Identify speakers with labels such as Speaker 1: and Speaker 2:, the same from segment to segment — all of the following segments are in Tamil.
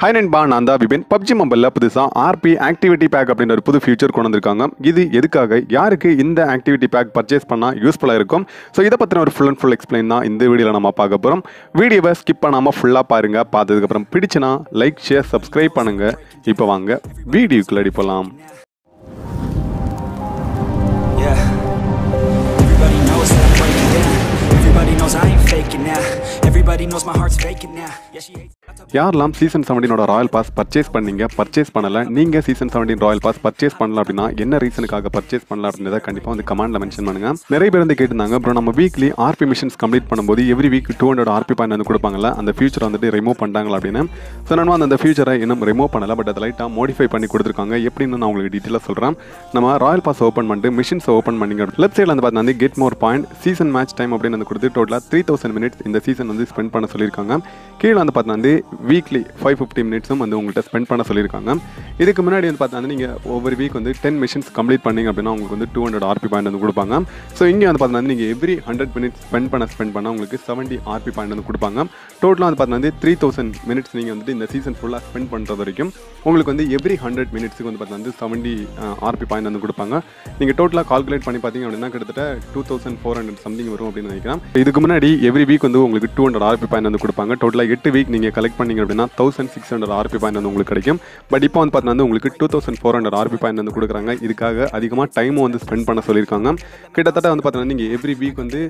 Speaker 1: ஹை நண்பா நான் தான் விபின் பப்ஜி மொபைலில் புதுசாக ஆர்பி ஆக்டிவிட்டி பேக் அப்படின்ற ஒரு புது ஃபியூச்சர் கொண்டு வந்திருக்காங்க இது எதுக்காக யாருக்கு இந்த ஆக்டிவிட்டி பேக் பர்ச்சேஸ் பண்ணால் யூஸ்ஃபுல்லாக இருக்கும் ஸோ இதை பற்றின ஒரு ஃபுல் அண்ட் ஃபுல் எக்ஸ்பிளைன் தான் இந்த வீடியோவில் நம்ம பார்க்க போகிறோம் வீடியோவை ஸ்கிப் பண்ணாமல் ஃபுல்லாக பாருங்கள் பார்த்ததுக்கப்புறம் பிடிச்சுனா லைக் ஷேர் சப்ஸ்கிரைப் பண்ணுங்கள் இப்போ வாங்க வீடியோக்குள்ளடி போகலாம்
Speaker 2: Yeah. Everybody knows that I'm breaking down. Everybody knows I ain't faking now. Everybody knows my heart's vacant now. Yeah, she hates.
Speaker 1: யாரெல்லாம் சீசன் செவன்டீனோட ராயல் பாஸ் பர்ச்சேஸ் பண்ணீங்க பர்ச்சேஸ் பண்ணல நீங்கள் season seventeen royal pass purchase பண்ணல அப்படின்னா என்ன ரீசனுக்காக பர்ச்சேஸ் பண்ணல அப்படின்றத கண்டிப்பாக வந்து கமெண்ட்ல மென்ஷன் பண்ணுங்க நிறைய பேர் வந்து கேட்டிருந்தாங்க அப்புறம் நம்ம வீக்லி ஆர்பி மிஷன்ஸ் கம்ப்ளீட் பண்ணும்போது every week two hundred RP point வந்து கொடுப்பாங்கல்ல அந்த ஃபியூச்சர் வந்துட்டு ரிமூவ் பண்ணிட்டாங்களா அப்படின்னு ஸோ நான் வந்து அந்த ஃபியூச்சரை இன்னும் ரிமூவ் பண்ணல பட் அதை லைட்டாக மாடிஃபை பண்ணி கொடுத்துருக்காங்க எப்படின்னு நான் உங்களுக்கு டீட்டெயிலாக சொல்கிறேன் நம்ம ராயல் பாஸ் ஓப்பன் பண்ணிட்டு மிஷின்ஸ் ஓப்பன் பண்ணிங்க லெஃப்ட் சைடில் வந்து பார்த்தீங்கன்னா get more point season match time அப்படின்னு வந்து கொடுத்து டோட்டலாக த்ரீ தௌசண்ட் மினிட்ஸ் இந்த சீசன் வந்து ஸ்பெண்ட் பண்ண சொல்லியிருக்காங்க கீழே வந்து பார்த்தீங்கன்னா வந்து வீக்லி ஃபைவ் ஃபிஃப்டி மினிட்ஸும் வந்து உங்கள்கிட்ட ஸ்பெண்ட் பண்ண சொல்லியிருக்காங்க இதுக்கு முன்னாடி வந்து பார்த்தீங்கன்னா நீங்கள் ஒவ்வொரு வீக் வந்து டென் மிஷின்ஸ் கம்ப்ளீட் பண்ணீங்க அப்படின்னா உங்களுக்கு வந்து டூ ஹண்ட்ரட் ஆர்பி பாயிண்ட் வந்து கொடுப்பாங்க ஸோ இங்கே வந்து பார்த்தீங்கன்னா நீங்கள் எவ்ரி ஹண்ட்ரட் மினிட்ஸ் ஸ்பெண்ட் பண்ண ஸ்பெண்ட் பண்ணால் உங்களுக்கு செவன்ட்டி ஆர்பி பாயிண்ட் வந்து கொடுப்பாங்க டோட்டலாக வந்து பார்த்தீங்கன்னா த்ரீ தௌசண்ட் மினிட்ஸ் நீங்கள் வந்துட்டு இந்த சீசன் ஃபுல்லாக ஸ்பெண்ட் பண்ணுறது வரைக்கும் உங்களுக்கு வந்து எவ்ரி ஹண்ட்ரட் மினிட்ஸுக்கு வந்து பார்த்தீங்கன்னா செவன்ட்டி ஆர்பி பாயிண்ட் வந்து கொடுப்பாங்க நீங்கள் டோட்டலாக கால்குலேட் பண்ணி பார்த்தீங்க அப்படின்னா கிட்டத்தட்ட two thousand four hundred something வரும் அப்படின்னு நினைக்கிறேன் இதுக்கு முன்னாடி எவ்ரி வீக் வந்து உங்களுக்கு டூ ஹண்ட்ரட் ஆர்பி பாயிண்ட் வந்து கொடுப்பாங்க டோட்டலாக எட்டு வீக் நீங்கள் கலெக்ட் பண்ணீங்க அப்படின்னா thousand six hundred RP point வந்து உங்களுக்கு கிடைக்கும் பட் இப்போ வந்து பார்த்தீங்கன்னா உங்களுக்கு two thousand four hundred RP point வந்து கொடுக்குறாங்க இதுக்காக அதிகமாக டைமும் வந்து ஸ்பெண்ட் பண்ண சொல்லியிருக்காங்க கிட்டத்தட்ட வந்து பார்த்தீங்கன்னா நீங்கள் எவ்ரி வீக் வந்து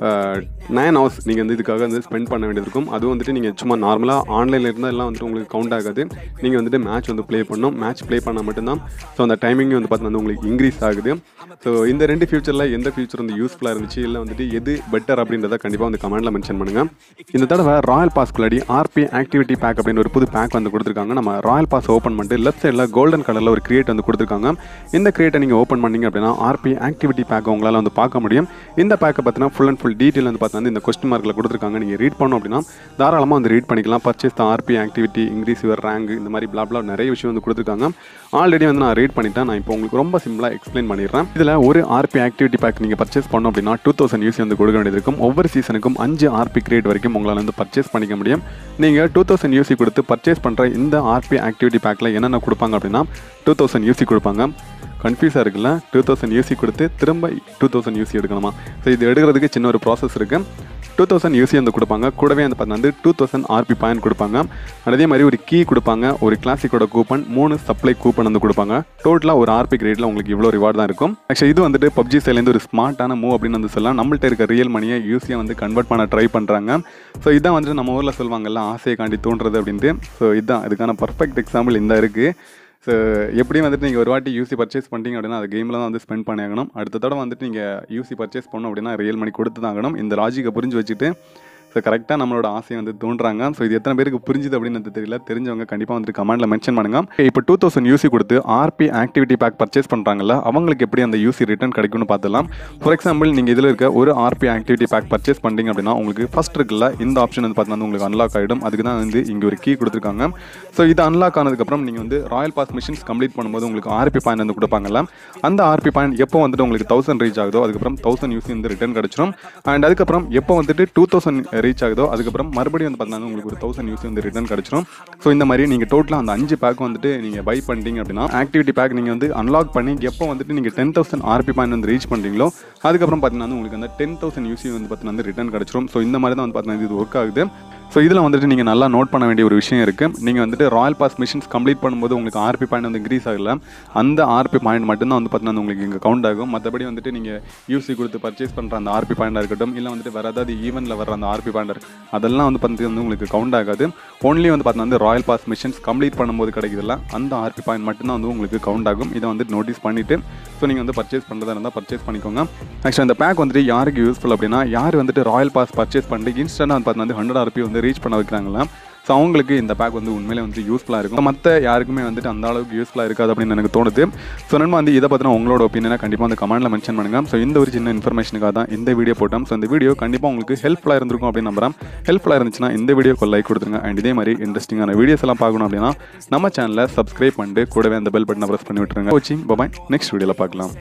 Speaker 1: நைன் ஹவர்ஸ் நீங்கள் வந்து இதுக்காக வந்து ஸ்பெண்ட் பண்ண வேண்டியது இருக்கும் அதுவும் வந்துட்டு நீங்கள் சும்மா நார்மலாக ஆன்லைனில் இருந்தால் எல்லாம் வந்துட்டு உங்களுக்கு கவுண்ட் ஆகாது நீங்கள் வந்துட்டு மேட்ச் வந்து ப்ளே பண்ணணும் மேட்ச் ப்ளே பண்ணால் மட்டும்தான் ஸோ அந்த டைமிங் வந்து பார்த்தீங்கன்னா உங்களுக்கு இன்க்ரீஸ் ஆகுது ஸோ இந்த ரெண்டு ஃபியூச்சரில் எந்த ஃபியூச்சர் வந்து யூஸ்ஃபுல்லாக இருந்துச்சு இல்லை வந்துட்டு எது பெட்டர் அப்படின்றத கண்டிப்பாக வந்து கமெண்ட்டில் மென்ஷன் பண்ணுங்கள் இந்த தடவை ராயல் பாஸ்க்குள்ளாடி ஆர்பி ஆக்டிவிட்டி பேக் அப்படின்னு ஒரு புது பேக் வந்து கொடுத்துருக்காங்க நம்ம ராயல் பாஸ் ஓப்பன் பண்ணிட்டு லெஃப்ட் சைடில் கோல்டன் கலரில் ஒரு கிரியேட் வந்து கொடுத்துருக்காங்க இந்த கிரியேட்டை நீங்கள் ஓப்பன் பண்ணீங்க அப்படின்னா ஆர்பி ஆக்டிவிட்டி பேக் உங்களால் வந்து பார்க்க முடியும் இந்த பேக்கை பார்த்தீங்கன்னா ஃபுல் அண்ட் ஃபுல் டீட்டெயில் வந்து பார்த்தீங்கன்னா இந்த கொஸ்டின் மார்க்கில் கொடுத்துருக்காங்க நீங்கள் ரீட் பண்ணோம் அப்படின்னா தாராளமாக வந்து ரீட் பண்ணிக்கலாம் purchase the RP activity increase your rank இந்த மாதிரி blah blah நிறைய விஷயம் வந்து கொடுத்துருக்காங்க ஆல்ரெடி வந்து நான் ரீட் பண்ணிட்டேன் நான் இப்போ உங்களுக்கு ரொம்ப சிம்பிளாக எக்ஸ்பிளைன் பண்ணிடுறேன் இதில் ஒரு ஆர்பி ஆக்டிவிட்டி பேக் நீங்கள் பர்ச்சேஸ் பண்ணோம் அப்படின்னா டூ தௌசண்ட் யூசி வந்து கொடுக்க வேண்டியது இருக்கும் ஒவ்வொரு சீசனுக்கும் அஞ்சு ஆர்பி கிரேட் வரைக்கும் உங்களால் வந்து பர்ச்சேஸ் பண்ணிக்க முடியும் நீங்கள் டூ தௌசண்ட் யூசி கொடுத்து பர்ச்சேஸ் பண்ணுற இந்த ஆர்பி ஆக்டிவிட்டி பேக்கில் என்னென்ன கொடுப்பாங்க அப்படின்னா டூ தௌசண்ட் யூசி கொடுப்பாங்க கன்ஃபியூஸாக இருக்குல்ல டூ தௌசண்ட் யூசி கொடுத்து திரும்ப டூ தௌசண்ட் யூசி எடுக்கணுமா ஸோ இது எடுக்கிறதுக்கு சின்ன ஒரு ப்ராசஸ் இருக்குது டூ தௌசண்ட் யூசி வந்து கொடுப்பாங்க கூடவே வந்து பார்த்தீங்கன்னா வந்து டூ தௌசண்ட் ஆர்பி பாயிண்ட் கொடுப்பாங்க அதே மாதிரி ஒரு கீ கொடுப்பாங்க ஒரு கிளாசிக்கோட கூப்பன் மூணு சப்ளை கூப்பன் வந்து கொடுப்பாங்க டோட்டலாக ஒரு ஆர்பி கிரேடில் உங்களுக்கு இவ்வளோ ரிவார்ட் தான் இருக்கும் ஆக்சுவலி இது வந்துட்டு பப்ஜி சைலேருந்து ஒரு ஸ்மார்ட்டான மூவ் அப்படின்னு வந்து சொல்லலாம் நம்மள்ட்ட இருக்க ரியல் மணியை யூஸியாக வந்து கன்வெர்ட் பண்ண ட்ரை பண்ணுறாங்க ஸோ இதான் வந்துட்டு நம்ம ஊரில் சொல்லுவாங்கல்ல ஆசையை காண்டி தோன்றது அப்படின்ட்டு ஸோ இதுதான் இதுக்கான பர்ஃபெக்ட் எக்ஸாம்பிள் இந்த இருக்குது ஸோ எப்படியும் வந்துட்டு நீங்கள் ஒரு வாட்டி யூசி பர்ச்சேஸ் பண்ணிட்டீங்க அப்படின்னா அது கேமில் தான் வந்து ஸ்பெண்ட் பண்ணி ஆகணும் அடுத்த தடவை வந்துட்டு நீங்கள் யூசி பர்ச்சேஸ் பண்ணணும் அப்படின்னா ரியல் மணி கொடுத்து தான் ஆகணும் இந்த லாஜிக்கை புரிஞ்சு வச்சுட்டு ஸோ கரெக்டாக நம்மளோட ஆசையை வந்து தோன்றாங்க ஸோ இது எத்தனை பேருக்கு புரிஞ்சுது அப்படின்னு எனக்கு தெரியல தெரிஞ்சவங்க கண்டிப்பாக வந்துட்டு கமெண்ட்டில் மென்ஷன் பண்ணுங்க இப்போ டூ தௌசண்ட் யூசி கொடுத்து ஆர்பி ஆக்டிவிட்டி பேக் பர்ச்சேஸ் பண்ணுறாங்கல்ல அவங்களுக்கு எப்படி அந்த யூசி ரிட்டர்ன் கிடைக்கும்னு பார்த்துலாம் ஃபார் எக்ஸாம்பிள் நீங்கள் இதில் இருக்க ஒரு ஆர்பி ஆக்டிவிட்டி பேக் பர்ச்சேஸ் பண்ணிங்க அப்படின்னா உங்களுக்கு ஃபஸ்ட் இருக்குல்ல இந்த ஆப்ஷன் வந்து பார்த்தீங்கன்னா உங்களுக்கு அன்லாக் ஆகிடும் அதுக்கு தான் வந்து இங்கே ஒரு கீ கொடுத்துருக்காங்க ஸோ இது அன்லாக் ஆனதுக்கப்புறம் நீங்கள் வந்து ராயல் பாஸ் மிஷின்ஸ் கம்ப்ளீட் பண்ணும்போது உங்களுக்கு ஆர்பி பாயிண்ட் வந்து கொடுப்பாங்கல்ல அந்த ஆர்பி பாயிண்ட் எப்போ வந்துட்டு உங்களுக்கு தௌசண்ட் ரீச் ஆகுதோ அதுக்கப்புறம் தௌசண்ட் யூசி வந்து ரிட்டர்ன் கிடச்சிரும் அண்ட் அதுக்கப்புறம் எப்போ வந்துட்டு டூ தௌசண்ட் ரீச் ஆகுதோ அதுக்கப்புறம் மறுபடியும் வந்து பார்த்தீங்கன்னா உங்களுக்கு ஒரு தௌசண்ட் யூசி வந்து ரிட்டர்ன் கிடச்சிரும் ஸோ இந்த மாதிரி நீங்கள் டோட்டலாக அந்த அஞ்சு பேக் வந்துட்டு நீங்கள் பை பண்ணிட்டீங்க அப்படின்னா ஆக்டிவிட்டி பேக் நீங்கள் வந்து அன்லாக் பண்ணி எப்போ வந்துட்டு நீங்கள் டென் தௌசண்ட் ஆர்பி பாயிண்ட் வந்து ரீச் பண்ணுறீங்களோ அதுக்கப்புறம் பார்த்தீங்கன்னா வந்து உங்களுக்கு அந்த டென் தௌசண்ட் யூசி வந்து பார்த்தீங்கன்னா வந்து ரிட்டர்ன் கிடச்சிரும் ஸோ இந்த மாதிரி தான் வந்து பார்த்தீங்கன்னா இது ஒர்க் ஆகுது ஸோ இதில் வந்துட்டு நீங்கள் நல்லா நோட் பண்ண வேண்டிய ஒரு விஷயம் இருக்குது நீங்கள் வந்துட்டு ராயல் பாஸ் மிஷின்ஸ் கம்ப்ளீட் பண்ணும்போது உங்களுக்கு ஆர்பி பாயிண்ட் வந்து இன்க்ரீஸ் ஆகல அந்த ஆர்பி பாயிண்ட் மட்டும்தான் வந்து பார்த்தீங்கன்னா உங்களுக்கு இங்கே கவுண்ட் ஆகும் மற்றபடி வந்துட்டு நீங்கள் யூசி கொடுத்து பர்ச்சேஸ் பண்ணுற அந்த ஆர்பி பாயிண்டாக இருக்கட்டும் இல்லை வந்துட்டு வேறு ஏதாவது ஈவெண்ட்டில் வர அந்த ஆர்பி பாயிண்ட் அதெல்லாம் வந்து பார்த்தீங்கன்னா வந்து உங்களுக்கு கவுண்ட் ஆகாது ஓன்லி வந்து பார்த்தீங்கன்னா வந்து ராயல் பாஸ் மிஷின்ஸ் கம்ப்ளீட் பண்ணும்போது கிடைக்குதுல்ல அந்த ஆர்பி பாயிண்ட் மட்டும்தான் வந்து உங்களுக்கு கவுண்ட் ஆகும் இதை வந்து நோட்டீஸ் பண்ணிவிட்டு ஸோ நீங்கள் வந்து பர்ச்சேஸ் பண்ணுறதா இருந்தால் பர்ச்சேஸ் பண்ணிக்கோங்க ஆக்சுவலி இந்த பேக் வந்துட்டு யாருக்கு யூஸ்ஃபுல் அப்படின்னா யார் வந்துட்டு ராயல் பாஸ் பர்ச்சேஸ் பண்ணிட்டு இன்ஸ்டன்டாக வந்து பார்த்தீங்கன்னா வந்து ஹண்ட்ரட் ஆர்பி வந்து ரீச் பண்ண வைக்கிறாங்களா ஸோ அவங்களுக்கு இந்த பேக் வந்து உண்மையிலே வந்து யூஸ்ஃபுல்லாக இருக்கும் மற்ற யாருக்குமே வந்துட்டு அந்த அளவுக்கு யூஸ்ஃபுல்லாக இருக்காது அப்படின்னு எனக்கு தோணுது ஸோ நண்பா வந்து இதை பற்றின உங்களோட ஒப்பீனியனை கண்டிப்பாக வந்து கமெண்ட்டில் மென்ஷன் பண்ணுங்கள் ஸோ இந்த ஒரு சின்ன இன்ஃபர்மேஷனுக்காக தான் இந்த வீடியோ போட்டோம் ஸோ இந்த வீடியோ கண்டிப்பாக உங்களுக்கு ஹெல்ப்ஃபுல்லாக இருந்திருக்கும் அப்படின்னு நம்புறேன் ஹெல்ப்ஃபுல்லாக இருந்துச்சுன்னா இந்த வீடியோக்கு லைக் கொடுத்துருங்க அண்ட் இதே மாதிரி இன்ட்ரெஸ்டிங்கான வீடியோஸ் எல்லாம் பார்க்கணும் அப்படின்னா நம்ம சேனலை சப்ஸ்கிரைப் பண்ணிட்டு கூடவே அந்த பெல் பட்டனை ப்ரெஸ் பண்ணி விட்டுருங்க கோச்சிங் பபாய் நெக்ஸ்ட் வீடியோவில் பார்க்கலாம்